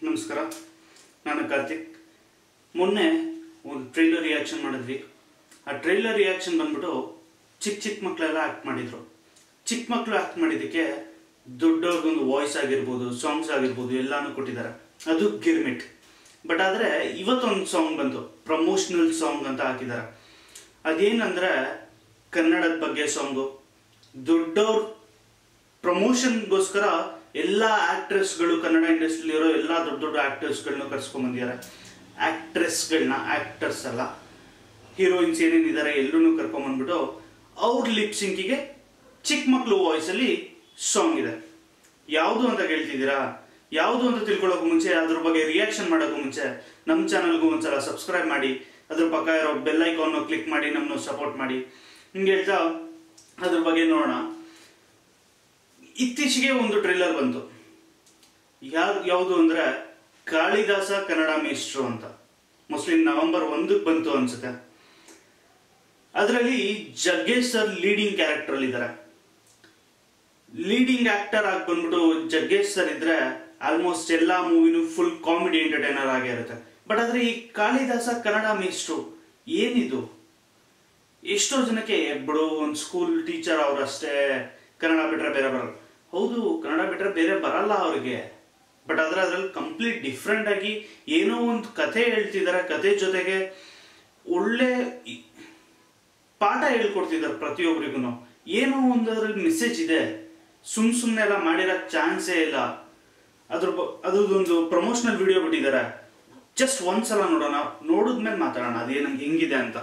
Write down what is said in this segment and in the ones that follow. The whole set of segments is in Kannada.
ನಮಸ್ಕಾರ ನಾನು ಕಾರ್ತಿಕ್ ಮೊನ್ನೆ ಒಂದು ಟ್ರೈಲರ್ ರಿಯಾಕ್ಷನ್ ಮಾಡಿದ್ವಿ ಆ ಟ್ರೈಲರ್ ರಿಯಾಕ್ಷನ್ ಬಂದ್ಬಿಟ್ಟು ಚಿಕ್ಕ ಚಿಕ್ಕ ಮಕ್ಕಳೆಲ್ಲ ಆ್ಯಕ್ಟ್ ಮಾಡಿದ್ರು ಚಿಕ್ಕ ಮಕ್ಕಳು ಆ್ಯಕ್ಟ್ ಮಾಡಿದ್ದಕ್ಕೆ ದೊಡ್ಡವ್ರಿಗೊಂದು ವಾಯ್ಸ್ ಆಗಿರ್ಬೋದು ಸಾಂಗ್ಸ್ ಆಗಿರ್ಬೋದು ಎಲ್ಲಾನು ಕೊಟ್ಟಿದ್ದಾರೆ ಅದು ಗಿರ್ಮಿಟ್ ಬಟ್ ಆದರೆ ಇವತ್ತೊಂದು ಸಾಂಗ್ ಬಂತು ಪ್ರಮೋಷನಲ್ ಸಾಂಗ್ ಅಂತ ಹಾಕಿದ್ದಾರೆ ಅದೇನಂದ್ರೆ ಕನ್ನಡದ ಬಗ್ಗೆ ಸಾಂಗು ದೊಡ್ಡವ್ರ ಪ್ರಮೋಷನ್ಗೋಸ್ಕರ ಎಲ್ಲ ಆಕ್ಟ್ರೆಸ್ಗಳು ಕನ್ನಡ ಇಂಡಸ್ಟ್ರಿಲಿರೋ ಎಲ್ಲ ದೊಡ್ಡ ದೊಡ್ಡ ಆಕ್ಟರ್ಸ್ಗಳನ್ನ ಕರ್ಸ್ಕೊಂಬಂದಿದ್ದಾರೆ ಆಕ್ಟ್ರೆಸ್ಗಳನ್ನ ಆಕ್ಟರ್ಸ್ ಅಲ್ಲ ಹೀರೋಯಿನ್ಸ್ ಏನೇನಿದ್ದಾರೆ ಎಲ್ಲರೂ ಕರ್ಕೊಂಬಂದ್ಬಿಟ್ಟು ಅವ್ರ ಲಿಪ್ ಸಿಂಕಿಗೆ ಚಿಕ್ಕ ಮಕ್ಕಳು ವಾಯ್ಸಲ್ಲಿ ಸಾಂಗ್ ಇದೆ ಯಾವುದು ಅಂತ ಕೇಳ್ತಿದ್ದೀರಾ ಯಾವುದು ಅಂತ ತಿಳ್ಕೊಳ್ಳೋಕೆ ಮುಂಚೆ ಅದ್ರ ಬಗ್ಗೆ ರಿಯಾಕ್ಷನ್ ಮಾಡೋಕ್ಕೂ ಮುಂಚೆ ನಮ್ಮ ಚಾನಲ್ಗೂ ಒಂದ್ಸಲ ಸಬ್ಸ್ಕ್ರೈಬ್ ಮಾಡಿ ಅದ್ರ ಪಕ್ಕ ಇರೋ ಬೆಲ್ ಐಕಾನ್ ಕ್ಲಿಕ್ ಮಾಡಿ ನಮ್ಮನ್ನು ಸಪೋರ್ಟ್ ಮಾಡಿ ಹಿಂಗೆ ಹೇಳ್ತಾ ಅದ್ರ ಬಗ್ಗೆ ನೋಡೋಣ ಇತ್ತೀಚೆಗೆ ಒಂದು ಟ್ರೇಲರ್ ಬಂತು ಯಾರು ಯಾವುದು ಅಂದ್ರೆ ಕಾಳಿದಾಸ ಕನ್ನಡ ಮೇಷ್ಟ್ರು ಅಂತ ಮೋಸ್ಟ್ಲಿ ನವೆಂಬರ್ ಒಂದಕ್ಕೆ ಬಂತು ಅನ್ಸುತ್ತೆ ಅದರಲ್ಲಿ ಜಗ್ಗೇಶ್ ಸರ್ ಲೀಡಿಂಗ್ ಕ್ಯಾರೆಕ್ಟರ್ ಅಲ್ಲಿ ಇದ್ದಾರೆ ಲೀಡಿಂಗ್ ಆಕ್ಟರ್ ಆಗಿ ಬಂದ್ಬಿಟ್ಟು ಜಗ್ಗೇಶ್ ಸರ್ ಇದ್ರೆ ಆಲ್ಮೋಸ್ಟ್ ಎಲ್ಲಾ ಮೂವಿನೂ ಫುಲ್ ಕಾಮಿಡಿ ಎಂಟರ್ಟೈನರ್ ಆಗೇ ಇರುತ್ತೆ ಬಟ್ ಆದ್ರೆ ಈ ಕಾಳಿದಾಸ ಕನ್ನಡ ಮೇಷ್ಟ್ರು ಏನಿದು ಎಷ್ಟೋ ಜನಕ್ಕೆ ಬಿಡು ಒಂದು ಸ್ಕೂಲ್ ಟೀಚರ್ ಅವ್ರಷ್ಟೇ ಕನ್ನಡ ಬಿಟ್ರೆ ಬೇರೆ ಬರಲ್ಲ ಹೌದು ಕನ್ನಡ ಬಿಟ್ರೆ ಬೇರೆ ಬರಲ್ಲ ಅವ್ರಿಗೆ ಬಟ್ ಆದ್ರೆ ಅದ್ರಲ್ಲಿ ಕಂಪ್ಲೀಟ್ ಡಿಫ್ರೆಂಟ್ ಆಗಿ ಏನೋ ಒಂದು ಕಥೆ ಹೇಳ್ತಿದ್ದಾರೆ ಕಥೆ ಜೊತೆಗೆ ಒಳ್ಳೆ ಇ- ಪಾಠ ಹೇಳ್ಕೊಡ್ತಿದ್ದಾರೆ ಪ್ರತಿಯೊಬ್ಬರಿಗೂ ಏನೋ ಒಂದು ಅದ್ರಲ್ಲಿ ಮೆಸೇಜ್ ಇದೆ ಸುಮ್ ಸುಮ್ನೆ ಎಲ್ಲ ಮಾಡಿರೋ ಚಾನ್ಸೇ ಇಲ್ಲ ಅದ್ರ ಬ- ಅದ್ರದ್ದೊಂದು ಪ್ರಮೋಷನಲ್ ವಿಡಿಯೋ ಬಿಟ್ಟಿದ್ದಾರೆ ಜಸ್ಟ್ ಒಂದ್ಸಲ ನೋಡೋಣ ನೋಡಿದ್ಮೇಲೆ ಮಾತಾಡೋಣ ಅದೇನಂಗೆ ಹೆಂಗಿದೆ ಅಂತ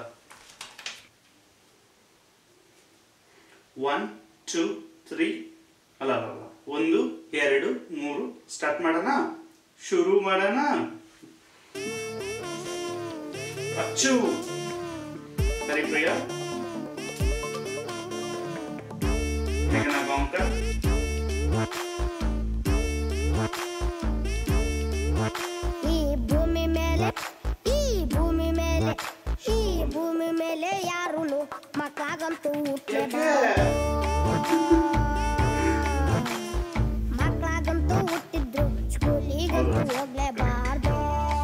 ಒನ್ ಟೂ ತ್ರೀ ಅಲ್ಲ ಅಲ್ಲ ಅಲ್ಲ ಒಂದು ಎರಡು ಮೂರು ಸ್ಟಾರ್ಟ್ ಮಾಡೋಣ ಶುರು ಮಾಡೋಣ ಅಚ್ಚು ಹರಿಪ್ರಿಯ ಮೇಘನಾ ಗಾಂವ್ಕರ್ ಈ ಭೂಮಿ ಮೇಲೆ ಈ ಭೂಮಿ ಮೇಲೆ ಈ ಭೂಮಿ ಮೇಲೆ ಯಾರು ಮಕ್ಕಳಾಗಂತೂ ಹುಟ್ಟಲೇಬಾರ್ದು ಮಕ್ಕಳಾಗಂತೂ ಹುಟ್ಟಿದ್ರು ಸ್ಕೂಲಿಗಂತೂ ಹೋಗ್ಲೇಬಾರ್ದು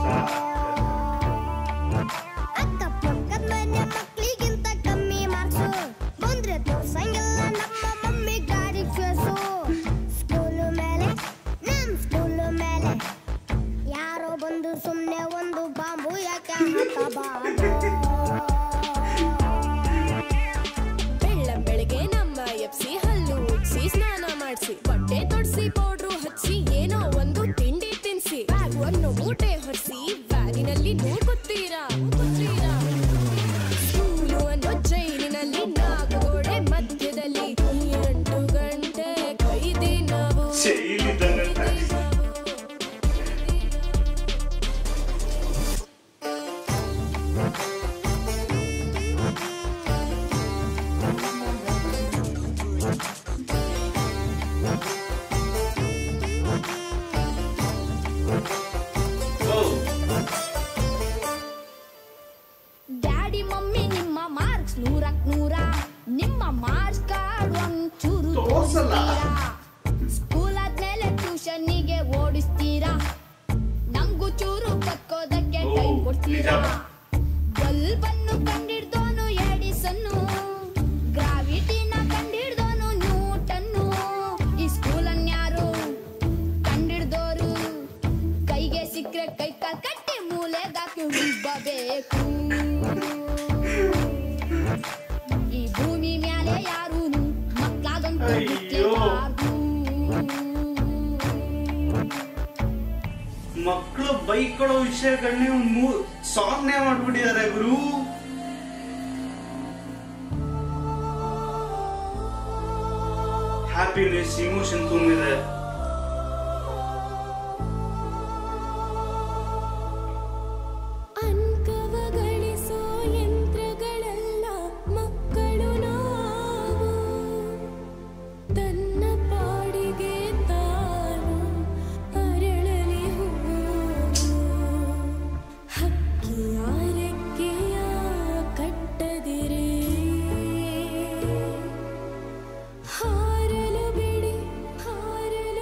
ಅಕ್ಕಪಕ್ಕದ ಮನೆ ಮಕ್ಕಳಿಗಿಂತ ಕಮ್ಮಿ ಮಾರ್ಕ್ಸು ಬಂದ್ರೆ ತೋರ್ಸಂಗಿಲ್ಲ ನಮ್ಮ ಮಮ್ಮಿ ಗಾಡಿ ಫೇಸು ಸ್ಕೂಲು ಮೇಲೆ ನಮ್ ಸ್ಕೂಲು ಮೇಲೆ ಯಾರೋ ಬಂದು ಸುಮ್ನೆ ಒಂದು ಬಾಂಬು ಯಾಕೆ ಹಾಕಬಾರ್ದು ಬೆಳ್ಳ ಬೆಳಗ್ಗೆ ನಮ್ಮ ಎಪ್ಸಿ ಹಲ್ಲು ಉಜ್ಸಿ ಸ್ನಾನ ಮಾಡಿಸಿ ಬಟ್ಟೆ ತೊಡ್ಸಿ ಪೌಡ್ರು ಹಚ್ಚಿ ಏನೋ ಒಂದು ತಿಂಡಿ ತಿನ್ಸಿ ಬ್ಯಾಗ್ ಒಂದು ಮೂಟೆ ಹೊರಿಸಿ ಬ್ಯಾಗಿನಲ್ಲಿ ನೂಕುತ್ತೀರಾ ನೂಕುತ್ತೀರಾ ಸ್ಕೂಲು ಅನ್ನೋ ಜೈಲಿನಲ್ಲಿ ನಾಲ್ಕು ಗೋಡೆ ಮಧ್ಯದಲ್ಲಿ ಎಂಟು ಗಂಟೆ ಕೈದಿ ನಾವು ಜೈಲಿದ್ದಂಗೆ. ಕೈದಿ ನಾವು. ಓ ಡ್ಯಾಡಿ ಮಮ್ಮಿ ನಿಮ್ಮ ಮಾರ್ಕ್ಸ್ ನೂರಕ್ ನೂರ ನಿಮ್ಮ ಮಾರ್ಕ್ಸ್ ಕಾರ್ಡ್ ಒಂಚೂರು ತೋರ್ಸಲ್ಲ. ಸ್ಕೂಲ್ ಆದ್ಮೇಲೆ ಟ್ಯೂಷನ್ನಿಗೆ ಓಡಿಸ್ತೀರಾ ನಮ್ಗೂ ಚೂರು ಕತ್ಕೋದಕ್ಕೆ ಓ, ಟೈಮ್ ಕೊಡ್ತೀರಾ ನಿಜ. ಬಲ್ಬನ್ನು ಕಂಡಿಡ್ದೋನು ಎಡಿಸನ್ನು ಗ್ರಾವಿಟಿನ ಕಂಡಿಡ್ದೋನು ನ್ಯೂಟನ್ನು ಈ ಸ್ಕೂಲನ್ನ ಯಾರು ಕಂಡಿಡ್ದೋರು ಕೈಗೆ ಸಿಕ್ಕ್ರೆ ಕೈ ಕಾಲ್ ಕಟ್ಟಿ ಮೂಲೆಗಾಕಿ ಹುಬ್ಬಬೇಕು ಈ ಭೂಮಿ ಮ್ಯಾಲೆ ಯಾರು ಮಕ್ಕಳಾಗಂತೂ ಅಯ್ಯೋ. ಹುಟ್ಟಲೇಬಾರ್ದು. ಮಕ್ಕಳು ಬೈಕೊಳ್ಳೋ ವಿಷಯಗಳನ್ನೇ ಒಂದು ಮೂ ಸಾಂಗ್ನೇ ಮಾಡ್ಬಿಟ್ಟಿದ್ದಾರೆ ಗುರು ಹ್ಯಾಪಿನೆಸ್ ಇಮೋಷನ್ ತುಂಬಿದೆ ಅಂಕವ ಗಳಿಸೋ ಯಂತ್ರಗಳಲ್ಲ ಮಕ್ಕಳು ನಾವು ತನ್ನ ಪಾಡಿಗೆ ತಾನು ಅರಳಲಿ ಹೂವು ಹಕ್ಕಿಯ ರೆಕ್ಕೆಯ ಕಟ್ಟದಿರೇ ಹಾರಲು ಬಿಡಿ ಹಾರಲು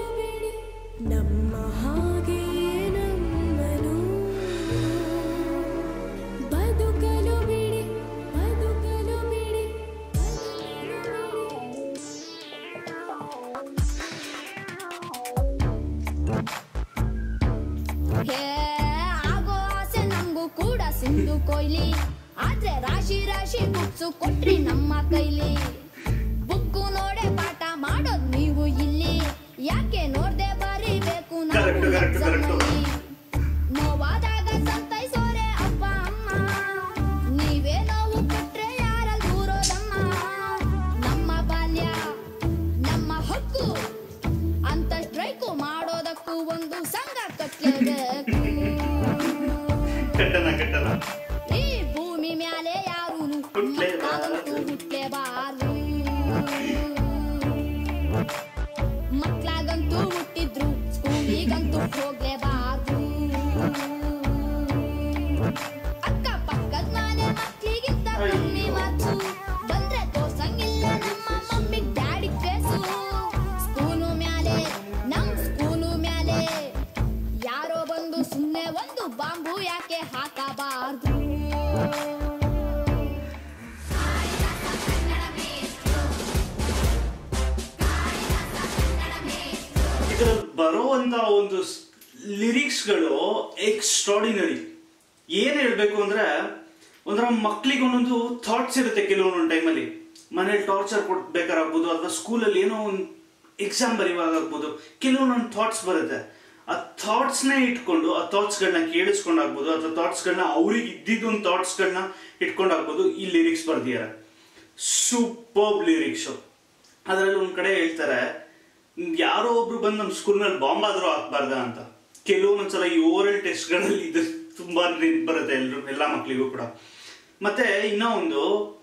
ಸಿಂಧು ಕೊಯ್ಲಿ ಆದ್ರೆ ರಾಶಿ ರಾಶಿ ಬುಕ್ಸು ಕೊಟ್ರಿ ನಮ್ಮ ಕೈಲಿ ಬುಕ್ಕು ನೋಡೆ ಪಾಠ ಮಾಡೋದ್ ನೀವು ಇಲ್ಲಿ ಯಾಕೆ ನೋಡ್ದೆ ಬರೀಬೇಕು ನಾವು Correct, correct, exam correct. ನಲ್ಲಿ? ನೋವಾದಾಗ ಸಂತೈಸೋರೆ ಅಪ್ಪ ಅಮ್ಮ ನೀವೇ ನೋವು ಕೊಟ್ರೆ ಯಾರಲ್ಲಿ ದೂರೋದಮ್ಮ ನಮ್ಮ ಬಾಲ್ಯ ನಮ್ಮ ಹಕ್ಕು ಅಂತ ಸ್ಟ್ರೈಕು ಮಾಡೋದಕ್ಕೂ ಒಂದು ಸಂಘ ಕಟ್ಟಲೇಬೇಕು ಕಟ್ಟನ ಕಟ್ಟನ ಈ ಭೂಮಿ ಮ್ಯಾಲೆ ಯಾರೂನು ಮಕ್ಕಳಾಗಂತೂ ಹುಟ್ಟಲೇಬಾರ್ದು ಮಕ್ಕಳಾಗಂತೂ ಹುಟ್ಟಿದ್ರು ಸ್ಕೂಲಿಗಂತೂ ಹೋಗ್ಲೇಬಾರ್ದು ಅಕ್ಕ ಪಕ್ಕದ ಮನೆ ಮಕ್ಳಿಗಿಂತ ಕಮ್ಮಿ ಮಾರ್ಕ್ಸು ಬಂದ್ರೆ ತೋರ್ಸಂಗಿಲ್ಲ ನಮ್ಮ ಮಮ್ಮಿ ಡ್ಯಾಡಿ ಫೇಸು ಸ್ಕೂಲು ಮ್ಯಾಲೆ ನಮ್ ಸ್ಕೂಲು ಮ್ಯಾಲೆ ಯಾರೋ ಬಂದು ಸುಮ್ನೆ ಒಂದು ಬಾಂಬು ಯಾಕೆ ಹಾಕಬಾರ್ದು ಇದರಲ್ಲಿ ಬರುವಂತ ಒಂದು ಲಿರಿಕ್ಸ್ಗಳು ಎಕ್ಸ್ಟ್ರಾಡಿನರಿ ಏನ್ ಹೇಳ್ಬೇಕು ಅಂದ್ರೆ ಒಂಥರ ಮಕ್ಳಿಗೆ ಒಂದೊಂದು ಥಾಟ್ಸ್ ಇರುತ್ತೆ ಕೆಲವೊಂದೊಂದು ಟೈಮಲ್ಲಿ ಮನೇಲಿ ಟಾರ್ಚರ್ ಕೊಡ್ಬೇಕಾಗ್ಬೋದು ಅಥವಾ ಸ್ಕೂಲಲ್ಲಿ ಏನೋ ಒಂದು ಎಕ್ಸಾಮ್ ಬರೆಯುವಾಗಬಹುದು ಕೆಲವೊಂದೊಂದು ಥಾಟ್ಸ್ ಬರುತ್ತೆ ಆ ಥಾಟ್ಸ್ನೇ ಇಟ್ಕೊಂಡು ಆ ಥಾಟ್ಸ್ಗಳನ್ನ ಕೇಳಿಸ್ಕೊಂಡಾಗ್ಬೋದು ಅಥವಾ ಥಾಟ್ಸ್ಗಳನ್ನ ಅವ್ರಿಗೆ ಇದ್ದಿದ್ದೊಂದು ಥಾಟ್ಸ್ಗಳನ್ನ ಇಟ್ಕೊಂಡಾಗ್ಬೋದು ಈ ಲಿರಿಕ್ಸ್ ಬರ್ದಿದ್ದಾರೆ ಸೂಪರ್ಬ್ ಲಿರಿಕ್ಸು ಅದರಲ್ಲಿ ಒಂದ್ ಕಡೆ ಹೇಳ್ತಾರೆ ಯಾರೋ ಒಬ್ರು ಬಂದು ನಮ್ಮ ಸ್ಕೂಲ್ನಲ್ಲಿ ಬಾಂಬ್ ಆದ್ರೂ ಹಾಕ್ಬಾರ್ದ ಅಂತ ಕೆಲವೊಂದ್ಸಲ ಈ ಓರಲ್ ಟೆಸ್ಟ್ಗಳಲ್ಲಿ ಇದು ತುಂಬಾ ನೆನ್ಪ್ ಬರುತ್ತೆ ಎಲ್ರು ಎಲ್ಲ ಮಕ್ಳಿಗೂ ಕೂಡ ಮತ್ತೆ ಇನ್ನ ಒಂದು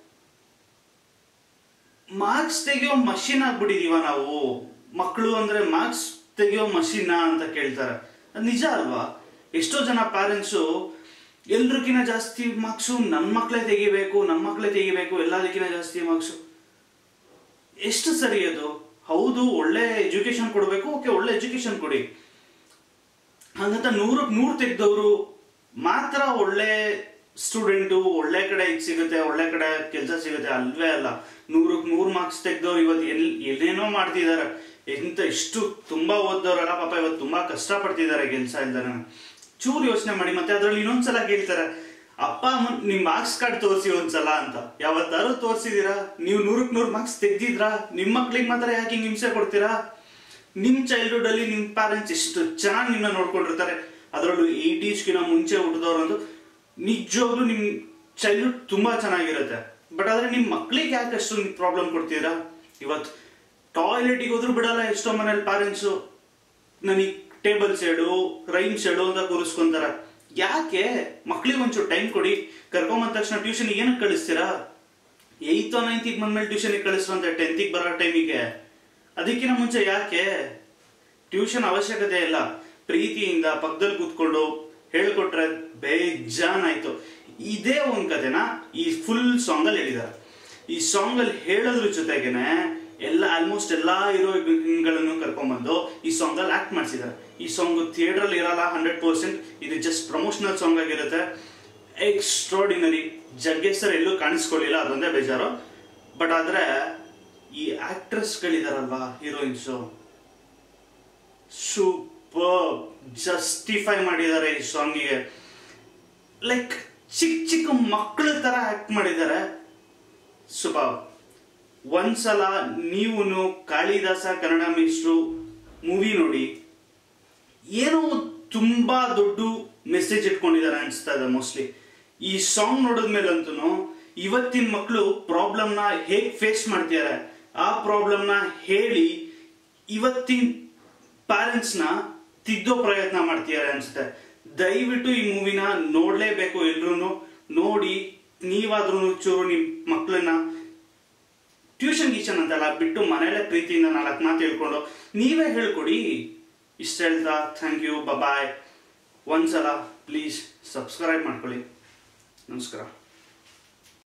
ಮಾರ್ಕ್ಸ್ ತೆಗಿಯೋ ಮಷಿನ್ ಆಗ್ಬಿಟ್ಟಿದೀವ ನಾವು ಮಕ್ಕಳು ಅಂದ್ರೆ ಮಾರ್ಕ್ಸ್ ತೆಗಿಯೋ ಮಷಿನಾ ಅಂತ ಕೇಳ್ತಾರೆ ಅದ್ ನಿಜ ಅಲ್ವಾ ಎಷ್ಟೋ ಜನ ಪ್ಯಾರೆಂಟ್ಸು ಎಲ್ರಿಗಿನ ಜಾಸ್ತಿ ಮಾರ್ಕ್ಸು ನನ್ನ ಮಕ್ಕಳೇ ತೆಗಿಬೇಕು ನಮ್ಮ ಮಕ್ಕಳೇ ತೆಗಿಬೇಕು ಎಲ್ಲದಕ್ಕಿಂತ ಜಾಸ್ತಿ ಮಾರ್ಕ್ಸು ಎಷ್ಟು ಸರಿ ಅದು ಹೌದು ಒಳ್ಳೆ ಎಜುಕೇಶನ್ ಕೊಡಬೇಕು ಓಕೆ ಒಳ್ಳೆ ಎಜುಕೇಶನ್ ಕೊಡಿ ಹಂಗಂತ ನೂರಕ್ಕೆ ನೂರು ತೆಗ್ದವರು ಮಾತ್ರ ಒಳ್ಳೆ ಸ್ಟೂಡೆಂಟು ಒಳ್ಳೆ ಕಡೆ ಇದು ಸಿಗುತ್ತೆ ಒಳ್ಳೆ ಕಡೆ ಕೆಲಸ ಸಿಗುತ್ತೆ ಅಲ್ವೇ ಅಲ್ಲ ನೂರಕ್ಕೆ ನೂರು ಮಾರ್ಕ್ಸ್ ತೆಗ್ದವ್ರು ಇವತ್ತು ಎಲ್ ಏನೇನೋ ಮಾಡ್ತಿದ್ದಾರೆ ಎಂತ ಇಷ್ಟು ತುಂಬಾ ಓದ್ದವ್ರಲ್ಲ ಪಾಪ ಇವತ್ತು ತುಂಬಾ ಕಷ್ಟ ಪಡ್ತಿದ್ದಾರೆ ಕೆಲಸ ಇಲ್ದಾನೆ ಚೂರು ಯೋಚನೆ ಮಾಡಿ ಮತ್ತೆ ಅದ್ರಲ್ಲಿ ಇನ್ನೊಂದ್ಸಲ ಕೇಳ್ತಾರೆ ಅಪ್ಪ ಅಮ್ಮ ನಿಮ್ ಮಾರ್ಕ್ಸ್ ಕಾರ್ಡ್ ತೋರಿಸಿ ಒಂದ್ಸಲ ಅಂತ ಯಾವತ್ತಾರು ತೋರಿಸಿದೀರಾ ನೀವು ನೂರಕ್ಕೆ ನೂರು ಮಾರ್ಕ್ಸ್ ತೆಗ್ದಿದ್ರಾ ನಿಮ್ ಮಕ್ಳಿಗೆ ಮಾತ್ರ ಯಾಕೆ ಹಿಂಗ್ ಹಿಂಸೆ ಕೊಡ್ತೀರಾ ನಿಮ್ ಚೈಲ್ಡ್ಹುಡ್ ಅಲ್ಲಿ ನಿಮ್ ಪ್ಯಾರೆಂಟ್ಸ್ ಎಷ್ಟು ಚೆನ್ನಾಗಿ ನಿಮ್ಮನ್ನ ನೋಡ್ಕೊಂಡಿರ್ತಾರೆ ಅದರಲ್ಲೂ ಏಯ್ಟೀಸ್ಗಿನ ಮುಂಚೆ ಹುಟ್ಟಿದವ್ರಂದು ನಿಜವಾಗ್ಲೂ ನಿಮ್ ಚೈಲ್ಡ್ಹುಡ್ ತುಂಬಾ ಚೆನ್ನಾಗಿರುತ್ತೆ ಬಟ್ ಆದ್ರೆ ನಿಮ್ ಮಕ್ಳಿಗೆ ಯಾಕೆ ಅಷ್ಟು ಪ್ರಾಬ್ಲಮ್ ಕೊಡ್ತೀರಾ ಇವತ್ತು ಟಾಯ್ಲೆಟಿಗೆ ಹೋದ್ರು ಬಿಡಲ್ಲ ಎಷ್ಟೋ ಮನೇಲಿ ಪ್ಯಾರೆಂಟ್ಸು ನನಗೆ ಟೇಬಲ್ಸ್ ಹೇಳು ರೈಮ್ಸ್ ಹೇಳು ಅಂತ ಕೂರಿಸ್ಕೊಂತಾರ ಯಾಕೆ ಮಕ್ಳಿಗೆ ಒಂಚೂರು ಟೈಮ್ ಕೊಡಿ ಕರ್ಕೊಂಬಂದ ತಕ್ಷಣ ಟ್ಯೂಷನ್ ಏನಕ್ಕೆ ಕಳಿಸ್ತೀರಾ ಏಯ್ತ್ ನೈನ್ತಿಗೆ ಬಂದ್ಮೇಲೆ ಟ್ಯೂಷನ್ಗೆ ಕಳಿಸ್ರಂತೆ ಟೆಂತಿಗೆ ಬರೋ ಟೈಮಿಗೆ ಅದಕ್ಕಿಂತ ಮುಂಚೆ ಯಾಕೆ ಟ್ಯೂಷನ್ ಅವಶ್ಯಕತೆ ಇಲ್ಲ ಪ್ರೀತಿಯಿಂದ ಪಕ್ಕದಲ್ಲಿ ಕೂತ್ಕೊಂಡು ಹೇಳ್ಕೊಟ್ರೆ ಬೇಜಾನ್ ಆಯ್ತು ಇದೇ ಒಂದ್ ಕಥೆನ ಈ ಫುಲ್ ಸಾಂಗ್ ಅಲ್ಲಿ ಹೇಳಿದ್ದಾರೆ ಈ ಸಾಂಗ್ ಅಲ್ಲಿ ಹೇಳೋದ್ರ ಜೊತೆಗೇನೆ ಎಲ್ಲ ಆಲ್ಮೋಸ್ಟ್ ಎಲ್ಲಾ ಹೀರೋಯಿನ್ಗಳನ್ನು ಕರ್ಕೊಂಡ್ಬಂದು ಈ ಸಾಂಗ್ ಅಲ್ಲಿ ಆಕ್ಟ್ ಮಾಡಿಸಿದ್ದಾರೆ ಈ ಸಾಂಗ್ ಥಿಯೇಟರ್ ಅಲ್ಲಿ ಇರಲ್ಲ ಹಂಡ್ರೆಡ್ ಪರ್ಸೆಂಟ್ ಇದು ಜಸ್ಟ್ ಪ್ರಮೋಷನಲ್ ಸಾಂಗ್ ಆಗಿರುತ್ತೆ ಎಕ್ಸ್ಟ್ರಾಡಿನರಿ ಜಗ್ಗೇಶ್ ಸರ್ ಎಲ್ಲೂ ಕಾಣಿಸ್ಕೊಳ್ಳಿಲ್ಲ ಅದೊಂದೇ ಬೇಜಾರು ಬಟ್ ಆದ್ರೆ ಈ ಆಕ್ಟ್ರೆಸ್ಗಳಿದಾರಲ್ವಾ ಹೀರೋಯಿನ್ಸು ಸೂಪರ್ ಜಸ್ಟಿಫೈ ಮಾಡಿದ್ದಾರೆ ಈ ಸಾಂಗಿಗೆ ಲೈಕ್ ಚಿಕ್ಕ ಚಿಕ್ಕ ಮಕ್ಕಳ ತರ ಆಕ್ಟ್ ಮಾಡಿದ್ದಾರೆ ಸುಬಾವ್ ಒಂದ್ಸಲ ನೀವು ಕಾಳಿದಾಸ ಕನ್ನಡ ಮಿಸ್ಟ್ರು ಮೂವಿ ನೋಡಿ ಏನೋ ತುಂಬಾ ದೊಡ್ಡ ಮೆಸೇಜ್ ಇಟ್ಕೊಂಡಿದ್ದಾರೆ ಅನ್ಸ್ತಾ ಇದೆ ಮೋಸ್ಟ್ಲಿ ಈ ಸಾಂಗ್ ನೋಡಿದ್ಮೇಲಂತೂ ಇವತ್ತಿನ ಮಕ್ಕಳು ಪ್ರಾಬ್ಲಮ್ನ ಹೇಗ್ ಫೇಸ್ ಮಾಡ್ತಿದ್ದಾರೆ ಆ ಪ್ರಾಬ್ಲಮ್ನ ಹೇಳಿ ಇವತ್ತಿನ ಪ್ಯಾರೆಂಟ್ಸ್ನ ತಿದ್ದೋ ಪ್ರಯತ್ನ ಮಾಡ್ತಿದ್ದಾರೆ ಅನ್ಸುತ್ತೆ ದಯವಿಟ್ಟು ಈ ಮೂವಿನ ನೋಡ್ಲೇಬೇಕು ಎಲ್ರು ನೋಡಿ ನೀವಾದ್ರೂ ಚೂರು ನಿಮ್ ಮಕ್ಕಳನ್ನ ಟ್ಯೂಷನ್ ಗೀಷನ್ ಅಂತೆಲ್ಲ ಬಿಟ್ಟು ಮನೇಲೆ ಪ್ರೀತಿಯಿಂದ ನಾಲ್ಕು ಮಾತು ಹೇಳ್ಕೊಂಡು ನೀವೇ ಹೇಳ್ಕೊಡಿ ಇಷ್ಟ ಹೇಳ್ತಾ ಥ್ಯಾಂಕ್ ಯು ಬಾಯ್ ಒಂದ್ಸಲ ಪ್ಲೀಸ್ ಸಬ್ಸ್ಕ್ರೈಬ್ ಮಾಡ್ಕೊಳ್ಳಿ ನಮಸ್ಕಾರ